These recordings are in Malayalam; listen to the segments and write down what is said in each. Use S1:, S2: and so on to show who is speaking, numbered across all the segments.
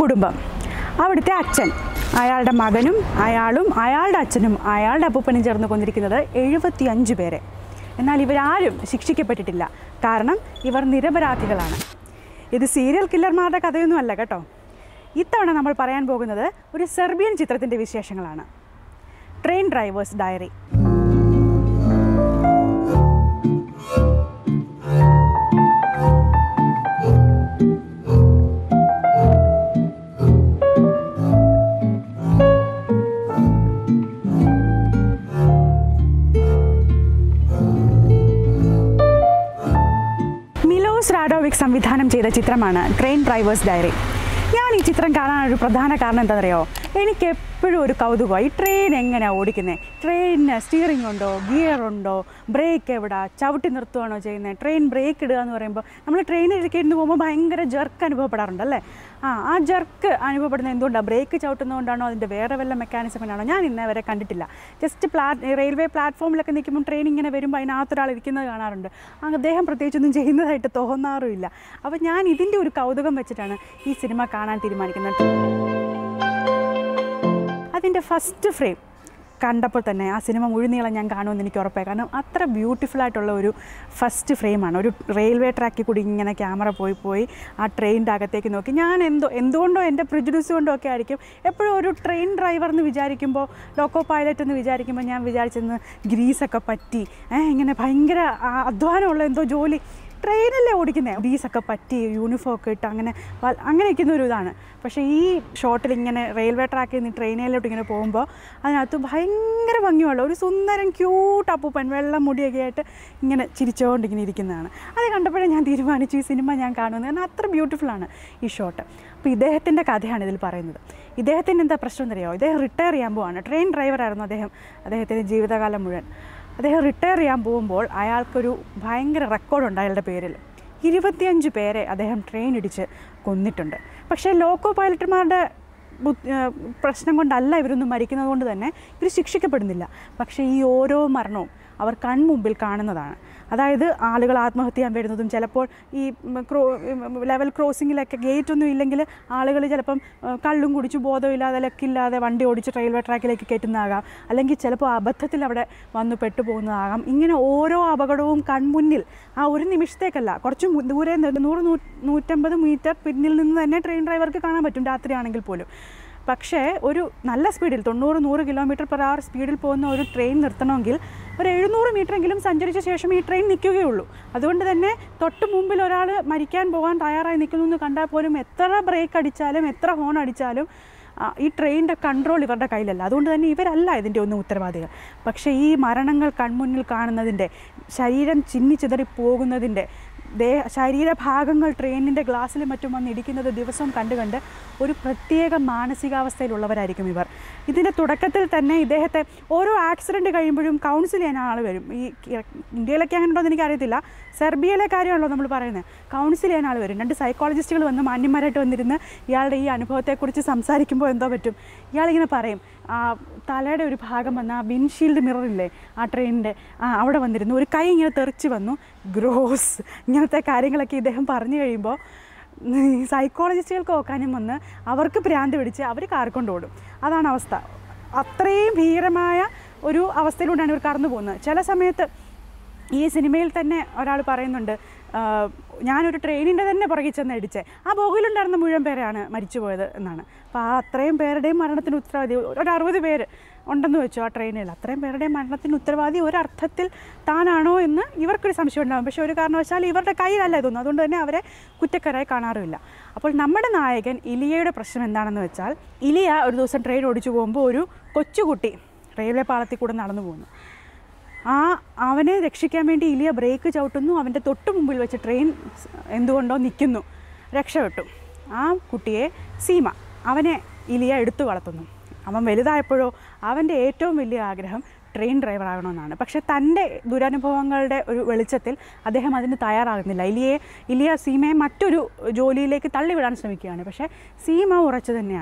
S1: കുടുംബം അവിടുത്തെ അച്ഛൻ അയാളുടെ മകനും അയാളും അയാളുടെ അച്ഛനും അയാളുടെ അപ്പൂപ്പനും ചേർന്ന് കൊന്നിരിക്കുന്നത് എഴുപത്തി അഞ്ച് പേരെ എന്നാൽ ഇവരാരും ശിക്ഷിക്കപ്പെട്ടിട്ടില്ല കാരണം ഇവർ നിരപരാധികളാണ് ഇത് സീരിയൽ കില്ലർമാരുടെ കഥയൊന്നും അല്ല കേട്ടോ ഇത്തവണ നമ്മൾ പറയാൻ പോകുന്നത് ഒരു സെർബിയൻ ചിത്രത്തിൻ്റെ വിശേഷങ്ങളാണ് train driver's diary Milos Radovic സംവിധാനം ചെയ്ത ചിത്രമാണ് ട്രെയിൻ ഡ്രൈവേഴ്സ് ഡയറി ഞാൻ ഈ ചിത്രം കാണാനൊരു പ്രധാന കാരണം എന്താണെന്നറിയോ എനിക്ക് എപ്പോഴും ഒരു കൗതുകമാണ് ഈ ട്രെയിൻ എങ്ങനെയാണ് ഓടിക്കുന്നത് ട്രെയിനിന് സ്റ്റിയറിംഗ് ഉണ്ടോ ഗിയർ ഉണ്ടോ ബ്രേക്ക് എവിടെ ചവിട്ടി നിർത്തുകയാണോ ചെയ്യുന്നത് ട്രെയിൻ ബ്രേക്ക് ഇടുക എന്ന് പറയുമ്പോൾ നമ്മൾ ട്രെയിനിൽ ഇരുന്ന് പോകുമ്പോൾ ഭയങ്കര ജർക്ക് അനുഭവപ്പെടാറുണ്ടല്ലേ ആ ആ ജർക്ക് അനുഭവപ്പെടുന്നത് എന്തുകൊണ്ടാണ് ബ്രേക്ക് ചവിട്ടുന്നതുകൊണ്ടാണോ അതിൻ്റെ വേറെ വല്ല മെക്കാനിസമിനാണോ ഞാൻ ഇന്നേ വരെ കണ്ടിട്ടില്ല ജസ്റ്റ് പ്ലാ റെയിൽവേ പ്ലാറ്റ്ഫോമിലൊക്കെ നിൽക്കുമ്പോൾ ട്രെയിൻ ഇങ്ങനെ വരുമ്പോൾ അതിനകത്തൊരാൾ ഇരിക്കുന്നത് കാണാറുണ്ട് ആ അദ്ദേഹം പ്രത്യേകിച്ചൊന്നും ചെയ്യുന്നതായിട്ട് തോന്നാറുമില്ല അപ്പോൾ ഞാൻ ഇതിൻ്റെ ഒരു കൗതുകം വെച്ചിട്ടാണ് ഈ സിനിമ കാണാൻ തീരുമാനിക്കുന്നത് അതിൻ്റെ ഫസ്റ്റ് ഫ്രെയിം കണ്ടപ്പോൾ തന്നെ ആ സിനിമ മുഴുനീളം ഞാൻ കാണുമെന്ന് എനിക്ക് ഉറപ്പായി കാരണം അത്ര ബ്യൂട്ടിഫുൾ ആയിട്ടുള്ള ഒരു ഫസ്റ്റ് ഫ്രെയിമാണ് ഒരു റെയിൽവേ ട്രാക്കിൽ കൂടി ഇങ്ങനെ ക്യാമറ പോയി പോയി ആ ട്രെയിനിൻ്റെ അകത്തേക്ക് നോക്കി ഞാൻ എന്തോ എന്തുകൊണ്ടോ എൻ്റെ പ്രിജുഡ്യൂസ് കൊണ്ടോ ഒക്കെ ആയിരിക്കും എപ്പോഴും ഒരു ട്രെയിൻ ഡ്രൈവർ എന്ന് വിചാരിക്കുമ്പോൾ ലോക്കോ പൈലറ്റ് എന്ന് വിചാരിക്കുമ്പോൾ ഞാൻ വിചാരിച്ചെന്ന് ഗ്രീസൊക്കെ പറ്റി ഏഹ് ഇങ്ങനെ ഭയങ്കര ആ, അധ്വാനമുള്ള എന്തോ ജോലി ട്രെയിനല്ലേ ഓടിക്കുന്നത് ഗ്രീസൊക്കെ പറ്റി യൂണിഫോം ഒക്കെ ഇട്ട് അങ്ങനെ വ- അങ്ങനെ ഇരിക്കുന്ന ഒരു ഇതാണ് പക്ഷേ ഈ ഷോട്ടിൽ ഇങ്ങനെ റെയിൽവേ ട്രാക്കിൽ നിന്ന് ട്രെയിനിലോട്ട് ഇങ്ങനെ പോകുമ്പോൾ അതിനകത്ത് ഭയങ്കര ഭംഗിയുള്ള ഒരു സുന്ദരൻ ക്യൂട്ട് അപ്പൂപ്പൻ വെള്ള മുടിയൊക്കെ ആയിട്ട് ഇങ്ങനെ ചിരിച്ചുകൊണ്ട് ഇങ്ങനെ ഇരിക്കുന്നതാണ് അത് കണ്ടപ്പോഴേ ഞാൻ തീരുമാനിച്ചു ഈ സിനിമ ഞാൻ കാണുന്നത് കാരണം അത്ര ബ്യൂട്ടിഫുള്ളാണ് ഈ ഷോട്ട് അപ്പോൾ ഇദ്ദേഹത്തിൻ്റെ കഥയാണ് ഇതിൽ പറയുന്നത് ഇദ്ദേഹത്തിൻ്റെ എന്താ പ്രശ്നം എന്നറിയോ ഇദ്ദേഹം റിട്ടയർ ചെയ്യാൻ പോവാണ് ട്രെയിൻ ഡ്രൈവറായിരുന്നു അദ്ദേഹം അദ്ദേഹത്തിൻ്റെ ജീവിതകാലം മുഴുവൻ അദ്ദേഹം റിട്ടയർ ചെയ്യാൻ പോകുമ്പോൾ അയാൾക്കൊരു ഭയങ്കര റെക്കോർഡുണ്ട് അയാളുടെ പേരിൽ ഇരുപത്തിയഞ്ച് പേരെ അദ്ദേഹം ട്രെയിൻ ഇടിച്ച് കൊന്നിട്ടുണ്ട് പക്ഷേ ലോക്കോ പൈലറ്റുമാരുടെ ബുദ്ധി- ആ, പ്രശ്നം കൊണ്ടല്ല ഇവരൊന്നും മരിക്കുന്നത് കൊണ്ട് തന്നെ ഇവർ ശിക്ഷിക്കപ്പെടുന്നില്ല പക്ഷേ ഈ ഓരോ മരണവും അവർ കൺമുമ്പിൽ കാണുന്നതാണ് അതായത് ആളുകൾ ആത്മഹത്യ ചെയ്യാൻ വരുന്നതും ചിലപ്പോൾ ഈ ഉം, ക്രോ ഉം, ലെവൽ ക്രോസിങ്ങിലൊക്കെ ഗേറ്റ് ഒന്നും ഇല്ലെങ്കിൽ ആളുകൾ ചിലപ്പം ആ, കള്ളും കുടിച്ച് ബോധമില്ലാതെ ലക്കില്ലാതെ വണ്ടി ഓടിച്ച് റെയിൽവേ ട്രാക്കിലേക്ക് കയറ്റുന്നതാകാം അല്ലെങ്കിൽ ചിലപ്പോൾ അബദ്ധത്തിൽ അവിടെ വന്ന് പെട്ടുപോകുന്നതാകാം ഇങ്ങനെ ഓരോ അപകടവും കൺമുന്നിൽ ആ ഒരു നിമിഷത്തേക്കല്ല കുറച്ച് മു- ദൂരെ നിന്ന് നൂറ് നൂ നൂറ്റമ്പത് മീറ്റർ പിന്നിൽ നിന്ന് തന്നെ ട്രെയിൻ ഡ്രൈവർക്ക് കാണാൻ പറ്റും രാത്രിയാണെങ്കിൽ പോലും പക്ഷേ ഒരു നല്ല സ്പീഡിൽ തൊണ്ണൂറ് നൂറ് കിലോമീറ്റർ പെർ അവർ സ്പീഡിൽ പോകുന്ന ഒരു ട്രെയിൻ നിർത്തണമെങ്കിൽ ഒരു എഴുന്നൂറ് മീറ്ററെങ്കിലും സഞ്ചരിച്ച ശേഷം ഈ ട്രെയിൻ നിൽക്കുകയുള്ളൂ അതുകൊണ്ട് തന്നെ തൊട്ട് മുമ്പിൽ ഒരാൾ മരിക്കാൻ പോകാൻ തയ്യാറായി നിൽക്കുന്നു എന്ന് കണ്ടാൽ പോലും എത്ര ബ്രേക്ക് അടിച്ചാലും എത്ര ഹോൺ അടിച്ചാലും ആ, ഈ ട്രെയിനിൻ്റെ കൺട്രോൾ ഇവരുടെ കയ്യിലല്ല അതുകൊണ്ട് തന്നെ ഇവരല്ല ഇതിൻ്റെ ഒന്നും ഉത്തരവാദികൾ പക്ഷേ ഈ മരണങ്ങൾ കൺമുന്നിൽ കാണുന്നതിൻ്റെ ശരീരം ചിന്നി ചിതറി പോകുന്നതിൻ്റെ ദേഹ ശരീരഭാഗങ്ങൾ ട്രെയിനിൻ്റെ ഗ്ലാസ്സിലും മറ്റും വന്ന് ഇടിക്കുന്നത് ദിവസവും കണ്ട് കണ്ട് ഒരു പ്രത്യേക മാനസികാവസ്ഥയിലുള്ളവരായിരിക്കും ഇവർ ഇതിൻ്റെ തുടക്കത്തിൽ തന്നെ ഇദ്ദേഹത്തെ ഓരോ ആക്സിഡൻറ്റ് കഴിയുമ്പോഴും കൗൺസിൽ ചെയ്യാൻ ആൾ വരും ഈ കി- ഇന്ത്യയിലൊക്കെ അങ്ങനെ ഉണ്ടോ എന്ന് എനിക്കറിയത്തില്ല സെർബിയയിലെ കാര്യമാണല്ലോ നമ്മൾ പറയുന്നത് കൗൺസിൽ ചെയ്യാൻ ആൾ വരും രണ്ട് സൈക്കോളജിസ്റ്റുകൾ വന്ന് മാന്യന്മാരായിട്ട് വന്നിരുന്ന് ഇയാളുടെ ഈ അനുഭവത്തെക്കുറിച്ച് സംസാരിക്കുമ്പോൾ എന്തോ പറ്റും ഇയാളിങ്ങനെ പറയും ആ തലയുടെ ഒരു ഭാഗം വന്ന ആ വിൻഷീൽഡ് മിററില്ലേ ആ ട്രെയിനിൻ്റെ ആ അവിടെ വന്നിരുന്നു ഒരു കൈ ഇങ്ങനെ തെറിച്ച് വന്നു ഗ്രോസ് ഇങ്ങനത്തെ കാര്യങ്ങളൊക്കെ ഇദ്ദേഹം പറഞ്ഞു കഴിയുമ്പോൾ സൈക്കോളജിസ്റ്റുകൾക്ക് നോക്കാനും വന്ന് അവർക്ക് ഭ്രാന്ത് പിടിച്ച് അവർ കാറിക്കൊണ്ട് ഓടും അതാണ് അവസ്ഥ അത്രയും ഭീകരമായ ഒരു അവസ്ഥയിലൂടെയാണ് ഇവർ കടന്നു പോകുന്നത് ചില സമയത്ത് ഈ സിനിമയിൽ തന്നെ ഒരാൾ പറയുന്നുണ്ട് ആ, ഞാനൊരു ട്രെയിനിൻ്റെ തന്നെ പുറകിൽ ചെന്ന് ഇടിച്ചേ ആ ബോഗിലുണ്ടായിരുന്ന മുഴുവൻ പേരാണ് മരിച്ചുപോയത് എന്നാണ് അപ്പോൾ ആ അത്രയും പേരുടെയും മരണത്തിന് ഉത്തരവാദി ഒരു അറുപത് പേര് ഉണ്ടെന്ന് വെച്ചു ആ ട്രെയിനിൽ അത്രയും പേരുടെയും മരണത്തിന് ഉത്തരവാദി ഒരർത്ഥത്തിൽ താനാണോ എന്ന് ഇവർക്കൊരു സംശയം ഉണ്ടാകും പക്ഷേ ഒരു കാരണവശാൽ ഇവരുടെ കയ്യിലല്ല ഇതൊന്നും അതുകൊണ്ട് തന്നെ അവരെ കുറ്റക്കാരായി കാണാറുമില്ല അപ്പോൾ നമ്മുടെ നായകൻ ഇലിയയുടെ പ്രശ്നം എന്താണെന്ന് വെച്ചാൽ ഇലിയ ഒരു ദിവസം ട്രെയിൻ ഓടിച്ചു പോകുമ്പോൾ ഒരു കൊച്ചുകുട്ടി റെയിൽവേ പാളത്തിൽ കൂടെ നടന്നു പോകുന്നു ആ അവനെ രക്ഷിക്കാൻ വേണ്ടി ഇലിയ ബ്രേക്ക് ചവിട്ടുന്നു അവൻ്റെ തൊട്ട് മുമ്പിൽ വെച്ച് ട്രെയിൻ സ് എന്തുകൊണ്ടോ നിൽക്കുന്നു രക്ഷപ്പെട്ടു ആ കുട്ടിയെ സീമ അവനെ ഇലിയ എടുത്തു വളർത്തുന്നു അവൻ വലുതായപ്പോഴോ അവൻ്റെ ഏറ്റവും വലിയ ആഗ്രഹം ട്രെയിൻ ഡ്രൈവർ ആകണമെന്നാണ് പക്ഷേ തൻ്റെ ദുരനുഭവങ്ങളുടെ ഒരു വെളിച്ചത്തിൽ അദ്ദേഹം അതിന് തയ്യാറാകുന്നില്ല ഇലിയെ ഇലിയ സീമയെ മറ്റൊരു ജോലിയിലേക്ക് തള്ളിവിടാൻ ശ്രമിക്കുകയാണ് പക്ഷേ സീമ ഉറച്ചു തന്നെയാണ്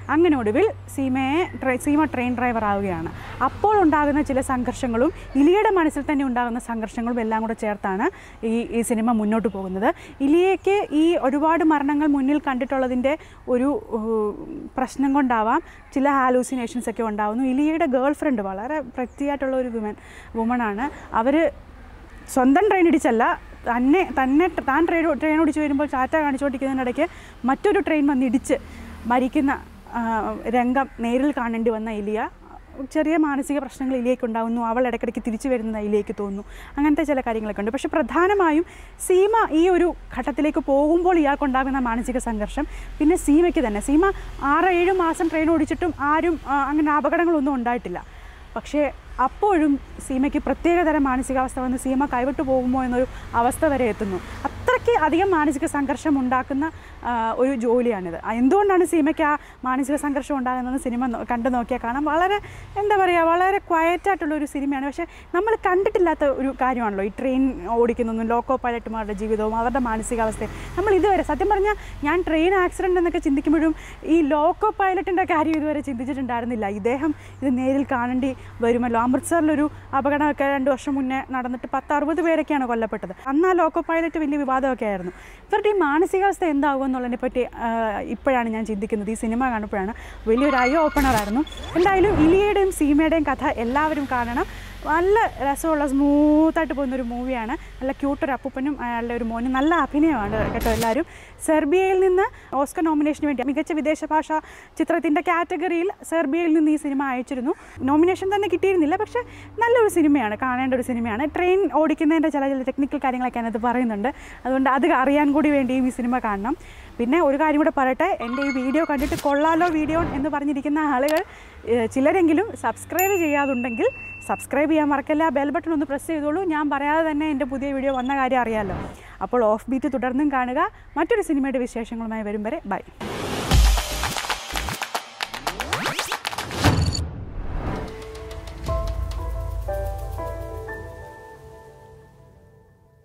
S1: അങ്ങനെ ഒടുവിൽ സീമയെ ട്രെ- സീമ ട്രെയിൻ ഡ്രൈവർ ആവുകയാണ് അപ്പോൾ ഉണ്ടാകുന്ന ചില സംഘർഷങ്ങളും ഇലിയുടെ മനസ്സിൽ തന്നെ ഉണ്ടാകുന്ന സംഘർഷങ്ങളും എല്ലാം കൂടെ ചേർത്താണ് ഈ ഈ സിനിമ മുന്നോട്ട് പോകുന്നത് ഇലിയയ്ക്ക് ഈ ഒരുപാട് മരണങ്ങൾ മുന്നിൽ കണ്ടിട്ടുള്ളതിൻ്റെ ഒരു ഏഹ്, പ്രശ്നം കൊണ്ടാവാം ചില ഹാലൂസിനേഷൻസ് ഒക്കെ ഉണ്ടാകുന്നു ഇലിയയുടെ ഗേൾ ഫ്രണ്ട് വളരെ പ്രത്യേകമായിട്ടുള്ള ഒരു വുമൻ വുമണാണ് അവർ സ്വന്തം ട്രെയിൻ ഇടിച്ചല്ല തന്നെ തന്നെ താൻ ട്രെയിൻ ട്രെയിൻ ഓടിച്ച് വരുമ്പോൾ ചാറ്റ കാണിച്ചുകൊണ്ടിരിക്കുന്നതിനിടയ്ക്ക് മറ്റൊരു ട്രെയിൻ വന്ന് ഇടിച്ച് മരിക്കുന്ന ആ, രംഗം നേരിൽ കാണേണ്ടി വന്ന ഇലിയ ചെറിയ മാനസിക പ്രശ്നങ്ങൾ ഇലിയേക്ക് ഉണ്ടാകുന്നു അവൾ ഇടയ്ക്കിടയ്ക്ക് തിരിച്ചു വരുന്നത് ഇലിയേക്ക് തോന്നുന്നു അങ്ങനത്തെ ചില കാര്യങ്ങളൊക്കെ ഉണ്ട് പക്ഷേ പ്രധാനമായും സീമ ഈ ഒരു ഘട്ടത്തിലേക്ക് പോകുമ്പോൾ ഇയാൾക്കുണ്ടാകുന്ന മാനസിക സംഘർഷം പിന്നെ സീമയ്ക്ക് തന്നെ സീമ ആറ് ഏഴ് മാസം ട്രെയിൻ ഓടിച്ചിട്ടും ആരും ആ, അങ്ങനെ അപകടങ്ങളൊന്നും ഉണ്ടായിട്ടില്ല പക്ഷേ അപ്പോഴും സീമയ്ക്ക് പ്രത്യേകതരം മാനസികാവസ്ഥ വന്ന് സീമ കൈവിട്ടു പോകുമോ എന്നൊരു അവസ്ഥ വരെ എത്തുന്നു അത്രയ്ക്ക് അധികം മാനസിക സംഘർഷം ഉണ്ടാക്കുന്ന ആ, ഒരു ജോലിയാണിത് ആ, എന്തുകൊണ്ടാണ് സീമയ്ക്ക് ആ മാനസിക സംഘർഷം ഉണ്ടാകുന്നത് സിനിമ നോ- കണ്ടു നോക്കിയാൽ കാണാം വളരെ എന്താ പറയുക വളരെ ക്വയറ്റായിട്ടുള്ള ഒരു സിനിമയാണ് പക്ഷേ നമ്മൾ കണ്ടിട്ടില്ലാത്ത ഒരു കാര്യമാണല്ലോ ഈ ട്രെയിൻ ഓടിക്കുന്നതും ലോക്കോ പൈലറ്റുമാരുടെ ജീവിതവും അവരുടെ മാനസികാവസ്ഥയും നമ്മൾ ഇതുവരെ സത്യം പറഞ്ഞാൽ ഞാൻ ട്രെയിൻ ആക്സിഡൻ്റ് എന്നൊക്കെ ചിന്തിക്കുമ്പോഴും ഈ ലോക്കോ പൈലറ്റിൻ്റെ കാര്യം ഇതുവരെ ചിന്തിച്ചിട്ടുണ്ടായിരുന്നില്ല ഇദ്ദേഹം ഇത് നേരിൽ കാണേണ്ടി വരുമല്ലോ അമൃത്സറിലൊരു അപകടമൊക്കെ രണ്ട് വർഷം മുന്നേ നടന്നിട്ട് പത്ത് അറുപത് പേരൊക്കെയാണ് കൊല്ലപ്പെട്ടത് അന്ന് ആ ലോക്കോ പൈലറ്റ് വലിയ വിവാദമൊക്കെ ആയിരുന്നു ഇവരുടെ ഈ മാനസികാവസ്ഥ എന്താകും എന്നുള്ളതിനെ പറ്റി ആ, ഇപ്പോഴാണ് ഞാൻ ചിന്തിക്കുന്നത് ഈ സിനിമ കാണുമ്പോഴാണ് വലിയൊരു ഐ ഓപ്പണറായിരുന്നു എന്തായാലും ഇലിയുടെയും സീമയുടെയും കഥ എല്ലാവരും കാണണം നല്ല രസമുള്ള സ്മൂത്തായിട്ട് പോകുന്ന ഒരു മൂവിയാണ് നല്ല ക്യൂട്ടൊരു അപ്പൂപ്പനും അയാളുടെ ഒരു മോനും നല്ല അഭിനയമാണ് കേട്ടോ എല്ലാവരും സെർബിയയിൽ നിന്ന് ഓസ്കർ നോമിനേഷന് വേണ്ടി മികച്ച വിദേശ ഭാഷാ ചിത്രത്തിൻ്റെ കാറ്റഗറിയിൽ സെർബിയയിൽ നിന്ന് ഈ സിനിമ അയച്ചിരുന്നു നോമിനേഷൻ തന്നെ കിട്ടിയിരുന്നില്ല പക്ഷേ നല്ലൊരു സിനിമയാണ് കാണേണ്ട ഒരു സിനിമയാണ് ട്രെയിൻ ഓടിക്കുന്നതിൻ്റെ ചില ചില ടെക്നിക്കൽ കാര്യങ്ങളൊക്കെ അതിനകത്ത് പറയുന്നുണ്ട് അതുകൊണ്ട് അത് അറിയാൻ കൂടി വേണ്ടിയും ഈ സിനിമ കാണണം പിന്നെ ഒരു കാര്യം കൂടെ പറയട്ടെ എൻ്റെ ഈ വീഡിയോ കണ്ടിട്ട് കൊള്ളാലോ വീഡിയോ എന്ന് പറഞ്ഞിരിക്കുന്ന ആളുകൾ ഏഹ്, ചിലരെങ്കിലും സബ്സ്ക്രൈബ് ചെയ്യാതുണ്ടെങ്കിൽ സബ്സ്ക്രൈബ് ചെയ്യാൻ മറക്കല്ല ബെൽ ബട്ടൺ ഒന്ന് പ്രസ് ചെയ്തോളൂ ഞാൻ പറയാതെ തന്നെ എൻ്റെ പുതിയ വീഡിയോ വന്ന കാര്യം അറിയാമല്ലോ അപ്പോൾ ഓഫ് ബീറ്റ് തുടർന്നും കാണുക മറ്റൊരു സിനിമയുടെ വിശേഷങ്ങളുമായി വരും വരെ ബൈ